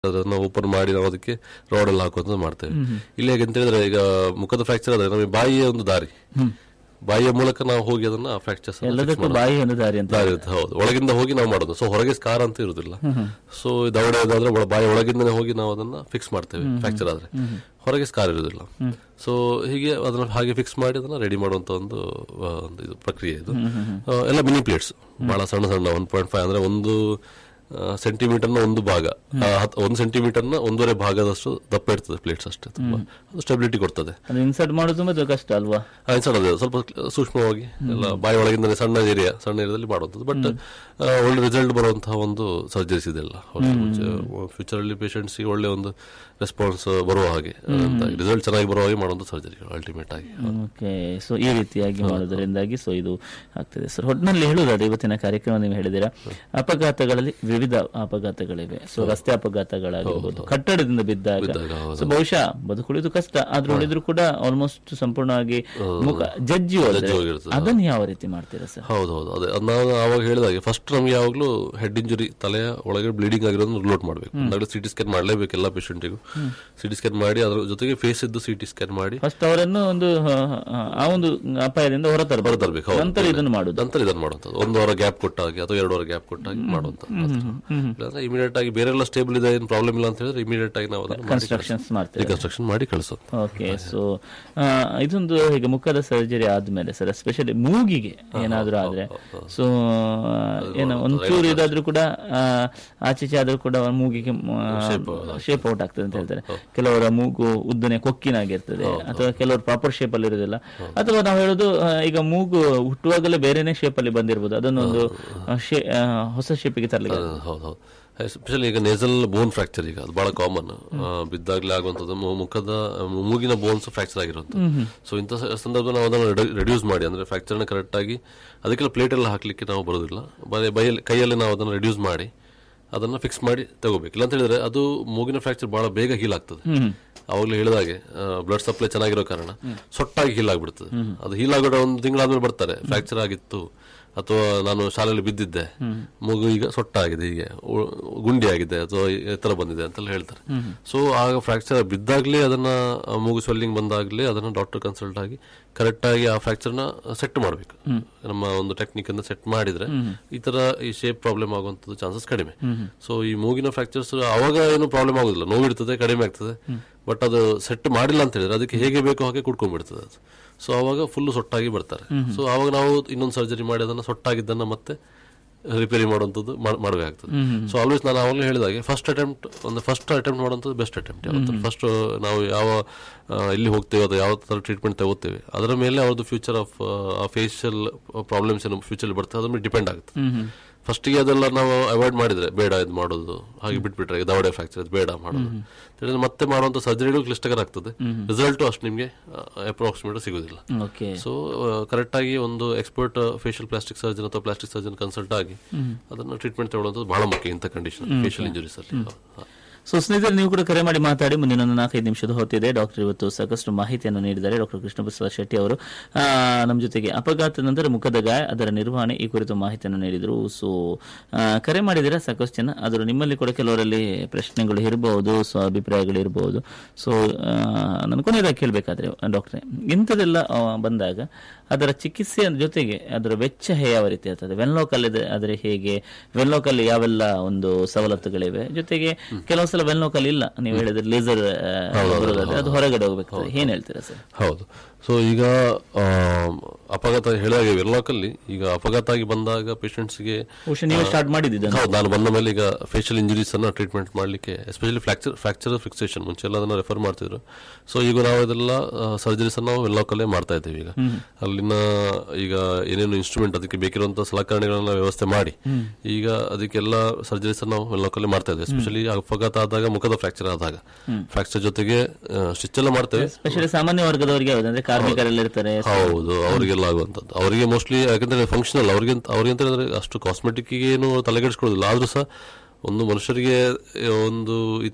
ಅದನ್ನ ಓಪನ್ ಮಾಡಿ ನಾವು ಅದಕ್ಕೆ ರಾಡ್ ಎಲ್ಲ ಹಾಕುವಂತ ಮಾಡ್ತೇವೆ ಇಲ್ಲಿ ಹೇಗೆ ಅಂತ ಹೇಳಿದ್ರೆ ಈಗ ಮುಖದ ಫ್ರಾಕ್ಚರ್ ಆದ್ರೆ ನಮಗೆ ಬಾಯಿಯ ಒಂದು ದಾರಿ ಬಾಯಿಯ ಮೂಲಕ ನಾವು ಹೋಗಿ ಅದನ್ನ ಫ್ರಾಕ್ಚರ್ಸ್ ಎಲ್ಲದಕ್ಕೂ ಬಾಯಿ ಒಂದು ದಾರಿ ಅಂತ ದಾರಿ ಇರುತ್ತೆ ಹೌದು ಒಳಗಿಂದ ಹೋಗಿ ನಾವು ಮಾಡೋದು ಸೊ ಹೊರಗೆ ಸ್ಕಾರ ಅಂತ ಇರುದಿಲ್ಲ ಸೊ ದವಡೆ ಆದ್ರೆ ಒಳ- ಬಾಯಿ ಒಳಗಿಂದನೇ ಹೋಗಿ ನಾವು ಅದನ್ನ ಫಿಕ್ಸ್ ಮಾಡ್ತೇವೆ ಫ್ರಾಕ್ಚರ್ ಆದ್ರೆ ಹೊರಗೆ ಸ್ಕಾರ್ ಇರುದಿಲ್ಲ ಸೊ ಹೀಗೆ ಅದನ್ನ ಹಾಗೆ ಫಿಕ್ಸ್ ಮಾಡಿ ಅದನ್ನ ರೆಡಿ ಮಾಡುವಂತ ಒಂದು ಆ, ಒಂದು ಇದು ಪ್ರಕ್ರಿಯೆ ಇದು ಆ, ಎಲ್ಲ ಮಿನಿ ಪ್ಲೇಟ್ಸ್ ಬಹಳ ಸಣ್ಣ ಸಣ್ಣ ಒನ್ ಪಾಯಿಂಟ್ ಫೈವ್ ಅಂದ್ರೆ ಒಂದು ಸೆಂಟಿಮೀಟರ್ ನ ಒಂದು ಭಾಗ ಆ, ಹತ್- ಒಂದು ಸೆಂಟಿಮೀಟರ್ ನ ಒಂದೂವರೆ ಭಾಗದಷ್ಟು ದಪ್ಪ ಇರ್ತದೆ ಪ್ಲೇಟ್ಸ್ ಅಷ್ಟೇ ತುಂಬಾ ಅದು ಸ್ಟೆಬಿಲಿಟಿ ಕೊಡ್ತದೆ ಅದು ಇನ್ಸರ್ಟ್ ಮಾಡೋದು ತುಂಬಾ ಕಷ್ಟ ಅಲ್ವಾ ಆ, ಸಣ್ಣ ಅದು ಸ್ವಲ್ಪ ಸೂಕ್ಷ್ಮವಾಗಿ ಎಲ್ಲ ಬಾಯಿ ಒಳಗಿಂದ ಸಣ್ಣ ಏರಿಯಾ ಸಣ್ಣ ಏರಿಯಾದಲ್ಲಿ ಮಾಡುವಂಥದ್ದು ಬಟ್ ಒಳ್ಳೆ ರಿಸಲ್ಟ್ ಬರುವಂತಹ ಒಂದು ಸರ್ಜರೀಸ್ ಇದೆಲ್ಲ ಫ್ಯೂಚರ್ ಅಲ್ಲಿ ಪೇಷಂಟ್ಸ್ ಒಳ್ಳೆ ಒಂದು ರೆಸ್ಪಾನ್ಸ್ ಬರುವ ಹಾಗೆ ರಿಸಲ್ಟ್ ಚೆನ್ನಾಗಿ ಬರುವ ಹಾಗೆ ಮಾಡುವಂತ ಸರ್ಜರಿಗಳು ಅಲ್ಟಿಮೇಟ್ ಆಗಿ ಓಕೆ ಸೊ ಈ ರೀತಿಯಾಗಿ ಮಾಡೋದರಿಂದಾಗಿ ಸೊ ಇದು ಆಗ್ತದೆ ಸರ್ ಒಟ್ಟಿನಲ್ಲಿ ಹೇಳುವುದಾದ್ರೆ ಇವತ್ತಿನ ಕಾರ್ಯಕ್ರಮ ನೀವು ಹೇಳಿದ್ದೀರಾ ಅಪಘಾತಗಳಲ್ಲಿ ವಿವಿಧ ಅಪಘಾತಗಳಿವೆ ಸೊ ರಸ್ತೆ ಅಪಘಾತಗಳಾಗಿರ್ಬೋದು ಕಟ್ಟಡದಿಂದ ಬಿದ್ದಾಗ ಬಿದ್ದಾಗ, ಹೌದು. ಸೊ ಬಹುಶಃ ಬದುಕುಳಿದು ಕಷ್ಟ ಆದ್ರೂ ಉಳಿದ್ರು ಕೂಡ ಆಲ್ಮೋಸ್ಟ್ ಸಂಪೂರ್ಣವಾಗಿ ಮುಖ ಜಜ್ಜಿ ಹೋದ್ರೆ ಹೋಗಿರ್ತದೆ. ಅದನ್ನ ಯಾವ ರೀತಿ ಮಾಡ್ತೀರಾ ಸರ್ ಹೌದು ಹೌದು ಅದೇ ಅದ್ ನಾನು ಆವಾಗ ಹೇಳಿದಾಗೆ ಫಸ್ಟ್ ನಮ್ಗೆ ಯಾವಾಗಲೂ ಹೆಡ್ ಇಂಜುರಿ ತಲೆಯ ಒಳಗೆ ಬ್ಲೀಡಿಂಗ್ ಆಗಿರೋದನ್ನ ರಿಲೋಟ್ ಮಾಡಬೇಕು ಅಂದಾಗಲೇ ಸಿಟಿ ಸ್ಕ್ಯಾನ್ ಮಾಡಲೇಬೇಕು ಎಲ್ಲ ಪೇಷಂಟಿಗೂ ಸಿಟಿ ಸ್ಕ್ಯಾನ್ ಮಾಡಿ ಅದ್ರ ಜೊತೆಗೆ ಫೇಸ್ ಇದ್ದು ಸಿಟಿ ಸ್ಕ್ಯಾನ್ ಮಾಡಿ ಫಸ್ಟ್ ಅವರನ್ನು ಒಂದು ಆ, ಆ, ಆ ಒಂದು ಅಪಾಯದಿಂದ ಹೊರತರಬೇಕು ಹೊರತರ್ಬೇಕು, ಹೌದು. ನಂತರ ಇದನ್ನು ಮಾಡುದು ನಂತರ ಇದನ್ನ ಮಾಡುವಂಥದ್ದು ಒಂದು ವಾರ ಗ್ಯಾಪ್ ಕೊಟ್ಟಾಗಿ ಅಥವಾ ಎರಡು ವಾರ ಗ್ಯಾಪ್ ಕೊಟ್ಟಾಗಿ ಮಾಡುವಂತ ಇಲ್ಲಾಂದ್ರೆ ಇಮಿಡಿಯೇಟ್ ಆಗಿ ಬೇರೆಲ್ಲ ಸ್ಟೇಬಲ್ ಇದೆ ಏನು ಪ್ರಾಬ್ಲಮ್ ಇಲ್ಲ ಅಂತ ಹೇಳಿದ್ರೆ ಇಮಿಡಿಯೇಟ್ ಆಗಿ ನಾವು ಅದನ್ನ ಕನ್ಸ್ಟ್ರಕ್ಷನ್ಸ್ ಮಾಡ್ತೇವೆ ರಿಕನ್ಸ್ಟ್ರಕ್ಷನ್ ಮಾಡಿ ಕಳಿಸೋದು ಓಕೆ ಸೊ ಇದೊಂದು ಈಗ ಮುಖದ ಸರ್ಜರಿ ಆದ್ಮೇಲೆ ಸರ್ ಎಸ್ಪೆಷಲಿ ಮೂಗಿಗೆ ಏನಾದ್ರೂ ಆದ್ರೆ ಸೊ ಏನೋ ಒಂಚೂರು ಇದಾದ್ರೂ ಕೂಡ ಆ, ಆಚೀಚೆ ಆದ್ರೂ ಕೂಡ ಅವ್ರ ಮೂಗಿಗೆ ಶೇಪ್ ಔಟ್ ಆಗ್ತದೆ ಅಂತ ಹೇಳ್ತಾರೆ ಕೆಲವರ ಮೂಗು ಉದ್ದನೆ ಕೊಕ್ಕಿನಾಗಿರ್ತದೆ ಅಥವಾ ಕೆಲವರು ಪ್ರಾಪರ್ ಶೇಪ್ ಅಲ್ಲಿ ಇರೋದಿಲ್ಲ ಅಥವಾ ನಾವು ಹೇಳೋದು ಆ, ಈಗ ಮೂಗು ಹುಟ್ಟುವಾಗಲೇ ಬೇರೆನೆ ಶೇಪ್ ಅಲ್ಲಿ ಬಂದಿರ್ಬೋದು ಅದನ್ನೊಂದು ಆ, ಶೇ- ಆ, ಹೊಸ ಶೇಪಿಗೆ ತರಲಿಕ್ಕೆ ಹೌದು ಹೌದು ಎಸ್ಪೆಷಲಿ ಈಗ ನೇಸಲ್ ಬೋನ್ ಫ್ರಾಕ್ಚರ್ ಈಗ ಅದು ಬಹಳ ಕಾಮನ್ ಬಿದ್ದಾಗ್ಲೇ ಆಗುವಂಥದ್ದು ಮು- ಮುಖದ ಆ, ಮೂಗಿನ ಬೋನ್ಸ್ ಫ್ರಾಕ್ಚರ್ ಆಗಿರುವಂಥದ್ದು ಸೊ ಇಂಥ ಸ- ಸಂದರ್ಭ ನಾವು ಅದನ್ನು ರೆಡ್ಯೂಸ್ ಮಾಡಿ ಅಂದ್ರೆ ಫ್ರಾಕ್ಚರ್ನ ಕರೆಕ್ಟ್ ಆಗಿ ಅದಕ್ಕೆಲ್ಲ ಪ್ಲೇಟ್ ಎಲ್ಲ ಹಾಕ್ಲಿಕ್ಕೆ ನಾವು ಬರೋದಿಲ್ಲ ಬರೀ ಬೈಯಲ್ಲಿ ಕೈಯಲ್ಲಿ ನಾವು ಅದನ್ನು ರೆಡ್ಯೂಸ್ ಮಾಡಿ ಅದನ್ನ ಫಿಕ್ಸ್ ಮಾಡಿ ತಗೋಬೇಕು ಇಲ್ಲ ಅಂತ ಹೇಳಿದ್ರೆ ಅದು ಮೂಗಿನ ಫ್ರಾಕ್ಚರ್ ಬಹಳ ಬೇಗ ಹೀಲ್ ಆಗ್ತದೆ ಅವಾಗಲೇ ಹೇಳಿದಾಗೆ ಬ್ಲಡ್ ಸಪ್ಲೈ ಚೆನ್ನಾಗಿರೋ ಕಾರಣ ಸೊಟ್ಟಾಗಿ ಹೀಲ್ ಆಗ್ಬಿಡ್ತದೆ ಅದು ಹೀಲ್ ಆಗೋ ಒಂದು ತಿಂಗಳಾದ್ಮೇಲೆ ಬರ್ತಾರೆ ಫ್ರಾಕ್ಚರ್ ಆಗಿತ್ತು ಅಥವಾ ನಾನು ಶಾಲೆಯಲ್ಲಿ ಬಿದ್ದಿದ್ದೆ ಮಗು ಈಗ ಸೊಟ್ಟಾಗಿದೆ ಹೀಗೆ ಉ- ಗುಂಡಿ ಆಗಿದೆ ಅಥವಾ ಎತ್ತರ ಬಂದಿದೆ ಅಂತೆಲ್ಲ ಹೇಳ್ತಾರೆ ಸೊ ಆಗ ಫ್ರಾಕ್ಚರ್ ಬಿದ್ದಾಗ್ಲೇ ಅದನ್ನ ಆ ಮೂಗು ಸ್ವೆಲ್ಲಿಂಗ್ ಬಂದಾಗ್ಲೇ ಅದನ್ನ ಡಾಕ್ಟರ್ ಕನ್ಸಲ್ಟ್ ಆಗಿ ಕರೆಕ್ಟ್ ಆಗಿ ಆ ಫ್ರಾಕ್ಚರ್ ನ ಸೆಟ್ ಮಾಡಬೇಕು ನಮ್ಮ ಒಂದು ಟೆಕ್ನಿಕ್ ಅನ್ನ ಸೆಟ್ ಮಾಡಿದ್ರೆ ಈ ತರ ಈ ಶೇಪ್ ಪ್ರಾಬ್ಲಮ್ ಆಗುವಂತದ್ದು ಚಾನ್ಸಸ್ ಕಡಿಮೆ ಸೊ ಈ ಮೂಗಿನ ಫ್ರಾಕ್ಚರ್ಸ್ ಅವಾಗ ಏನು ಪ್ರಾಬ್ಲಮ್ ಆಗುದಿಲ್ಲ ನೋವಿರ್ತದೆ ಕಡಿಮೆ ಆಗ್ತದೆ ಬಟ್ ಅದು ಸೆಟ್ ಮಾಡಿಲ್ಲ ಅಂತ ಹೇಳಿದ್ರೆ ಅದಕ್ಕೆ ಹೇಗೆ ಬೇಕೋ ಹಾಗೆ ಕುಡ್ಕೊಂಡ್ಬಿಡ್ತದೆ ಅದು ಸೊ ಅವಾಗ ಫುಲ್ ಸೊಟ್ಟಾಗಿ ಬರ್ತಾರೆ ಸೊ ಅವಾಗ ನಾವು ಇನ್ನೊಂದು ಸರ್ಜರಿ ಮಾಡಿ ಅದನ್ನ ಸೊಟ್ಟಾಗಿದ್ದನ್ನ ಮತ್ತೆ ರಿಪೇರಿ ಮಾಡುವಂಥದ್ದು ಮಾಡಬೇಕಾಗ್ತದೆ ಸೊ ಆಲ್ವೇಸ್ ನಾನು ಅವಾಗಲೇ ಹೇಳಿದಾಗೆ ಫಸ್ಟ್ ಅಟೆಂಪ್ಟ್ ಒಂದು ಫಸ್ಟ್ ಅಟೆಂಪ್ಟ್ ಮಾಡುವಂಥದ್ದು ಬೆಸ್ಟ್ ಅಟೆಂಪ್ಟ್ ಯಾವತ್ತು ಫಸ್ಟ್ ನಾವು ಯಾವ ಆ, ಎಲ್ಲಿ ಹೋಗ್ತೇವೆ ಅಥವಾ ಯಾವ ತರ ಟ್ರೀಟ್ಮೆಂಟ್ ತಗೋತೇವೆ ಅದರ ಮೇಲೆ ಅವ್ರದ್ದು ಫ್ಯೂಚರ್ ಆಫ್ ಫೇಶಿಯಲ್ ಪ್ರಾಬ್ಲಮ್ಸ್ ಏನು ಫ್ಯೂಚರ್ ಬರ್ತದೆ ಅದ್ರ ಮೇಲೆ ಡಿಪೆಂಡ್ ಆಗುತ್ತೆ ಫಸ್ಟಿಗೆ ಅದೆಲ್ಲ ನಾವು ಅವಾಯ್ಡ್ ಮಾಡಿದ್ರೆ ಬೇಡ ಇದು ಮಾಡೋದು ಹಾಗೆ ಬಿಟ್ಬಿಟ್ರೆ ಈಗ ದವಡೆ ಫ್ರಾಕ್ಚರ್ ಬೇಡ ಮಾಡೋದು ಹೇಳಿದ್ರೆ ಮತ್ತೆ ಮಾಡುವಂತ ಸರ್ಜರಿಗಳು ಕ್ಲಿಷ್ಟಕರ ಆಗ್ತದೆ ರಿಸಲ್ಟ್ ಅಷ್ಟು ನಿಮಗೆ ಅಪ್ರಾಕ್ಸಿಮೇಟ್ ಸಿಗೋದಿಲ್ಲ ಓಕೆ ಸೊ ಕರೆಕ್ಟ್ ಆಗಿ ಒಂದು ಎಕ್ಸ್ಪರ್ಟ್ ಫೇಶಿಯಲ್ ಪ್ಲಾಸ್ಟಿಕ್ ಸರ್ಜನ್ ಅಥವಾ ಪ್ಲಾಸ್ಟಿಕ್ ಸರ್ಜನ್ ಕನ್ಸಲ್ಟ್ ಆಗಿ ಅದನ್ನ ಟ್ರೀಟ್ಮೆಂಟ್ ತಗೊಳ್ಳೋದು ಬಹಳ ಮುಖ್ಯ ಇಂಥ ಕಂಡೀಷನ್ ಫೇಶಿಯಲ್ ಇಂಜುರೀಸ್ ಅಲ್ಲಿ ಹೌದು. ಸೊ ಸ್ನೇಹಿತರೆ ನೀವು ಕೂಡ ಕರೆ ಮಾಡಿ ಮಾತಾಡಿ ಮುಂದಿನ ಒಂದು ನಾಲ್ಕೈದು ನಿಮಿಷದ ಹೊತ್ತಿದೆ ಡಾಕ್ಟರ್ ಇವತ್ತು ಸಾಕಷ್ಟು ಮಾಹಿತಿಯನ್ನು ನೀಡಿದ್ದಾರೆ ಡಾಕ್ಟರ್ ಕೃಷ್ಣ ಪ್ರಸಾದ್ ಶೆಟ್ಟಿ ಅವರು ಆ, ನಮ್ಮ ಜೊತೆಗೆ ಅಪಘಾತ ನಂತರ ಮುಖದ ಗಾಯ ಅದರ ನಿರ್ವಹಣೆ ಈ ಕುರಿತು ಮಾಹಿತಿಯನ್ನು ನೀಡಿದರು ಸೊ ಆ, ಕರೆ ಮಾಡಿದಿರ ಸಾಕಷ್ಟು ಜನ ಆದರೂ ನಿಮ್ಮಲ್ಲಿ ಕೂಡ ಕೆಲವರಲ್ಲಿ ಪ್ರಶ್ನೆಗಳು ಇರಬಹುದು ಸೊ ಅಭಿಪ್ರಾಯಗಳು ಇರಬಹುದು ಸೊ ನಾನು ಕೊನೆಯದಾಗಿ ಕೇಳಬೇಕಾದ್ರೆ ಡಾಕ್ಟ್ರೆ ಇಂಥದೆಲ್ಲ ಆ, ಬಂದಾಗ ಅದರ ಚಿಕಿತ್ಸೆಯ ಜೊತೆಗೆ ಅದರ ವೆಚ್ಚ ಯಾವ ರೀತಿ ಆಗ್ತದೆ ವೆನ್ಲೋಕಲ್ ಆದರೆ ಹೇಗೆ ವೆನ್ಲೋಕಲ್ ಯಾವೆಲ್ಲ ಒಂದು ಸವಲತ್ತುಗಳಿವೆ ಜೊತೆಗೆ ಕೆಲವು ಸಲ ವೆನ್ಲೋಕಲ್ ಇಲ್ಲ ನೀವು ಹೇಳಿದ್ರೆ ಲೇಸರ್ ಬರೋದಾದ್ರೆ ಅದು ಹೊರಗಡೆ ಹೋಗ್ಬೇಕಾಗ್ತದೆ ಏನ್ ಹೇಳ್ತೀರಾ ಸರ್ ಹೌದು ಸೊ ಈಗ ಆ, ಅಪಘಾತ ಹೇಳಿದಾಗ ವೆರ್ಲಾಕಲ್ಲಿ ಈಗ ಅಪಘಾತ ಆಗಿ ಬಂದಾಗ ಪೇಷಂಟ್ಸ್ಗೆ ಬಹುಶಃ ನೀವು ಸ್ಟಾರ್ಟ್ ಮಾಡಿದ್ದು ಹೌದು ನಾನು ಬಂದ ಮೇಲೆ ಈಗ ಫೇಶಿಯಲ್ ಇಂಜುರೀಸ್ ಅನ್ನ ಟ್ರೀಟ್ಮೆಂಟ್ ಮಾಡಲಿಕ್ಕೆ ಎಸ್ಪೆಷಲಿ ಫ್ರಾಕ್ಚರ್ ಫ್ರಾಕ್ಚರ್ ಫಿಕ್ಸೇಷನ್ ಮುಂಚೆ ಎಲ್ಲ ಅದನ್ನ ರೆಫರ್ ಮಾಡ್ತಿದ್ರು ಸೊ ಈಗ ನಾವು ಇದೆಲ್ಲ ಸರ್ಜರೀಸ್ ಅನ್ನ ನಾವು ವೆಲ್ಲಾಕಲ್ಲೇ ಮಾಡ್ತಾ ಇದ್ದೀವಿ ಈಗ ಅಲ್ಲಿನ ಈಗ ಏನೇನು ಇನ್ಸ್ಟ್ರೂಮೆಂಟ್ ಅದಕ್ಕೆ ಬೇಕಿರುವಂತಹ ಸಲಕರಣೆಗಳನ್ನ ವ್ಯವಸ್ಥೆ ಮಾಡಿ ಈಗ ಅದಕ್ಕೆಲ್ಲ ಸರ್ಜರೀಸ್ ನಾವು ವೆಲ್ಲಾಕಲ್ಲೇ ಮಾಡ್ತಾ ಇದ್ದೀವಿ ಎಸ್ಪೆಷಲಿ ಅಪಘಾತ ಆದಾಗ ಮುಖದ ಫ್ರಾಕ್ಚರ್ ಆದಾಗ ಫ್ರಾಕ್ಚರ್ ಜೊತೆಗೆ ಸ್ಟಿಚ್ ಎಲ್ಲ ಮಾಡ್ತೇವೆ ಸ್ಪೆಷಲಿ ಸಾಮಾನ್ಯ ವರ್ಗದವರಿಗೆ ಯಾವ್ದು ಅಂದ್ರೆ ಕಾರ್ಮಿಕರೆಲ್ಲ ಇರ್ತಾರೆ ಹೌದು ಅವರಿಗೆಲ್ಲ ಆಗುವಂಥದ್ದು ಅವರಿಗೆ ಮೋಸ್ಟ್ಲಿ ಯಾಕಂದ್ರೆ ಫಂಕ್ಷನಲ್ ಅವ್ರಿಗೆ ಅವ್ರಿಗೆ ಅಂತ ಹೇಳಿದ್ರೆ ಅಷ್ಟು ಕಾಸ್ಮೆಟಿಕ್ ಏನು ತಲೆಗೆಡಿಸ್ಕೊಳ್ಳೋದಿಲ್ಲ ಆದ್ರೂ ಸಹ ಒಂದು ಮನುಷ್ಯರಿಗೆ ಒಂದು ಈ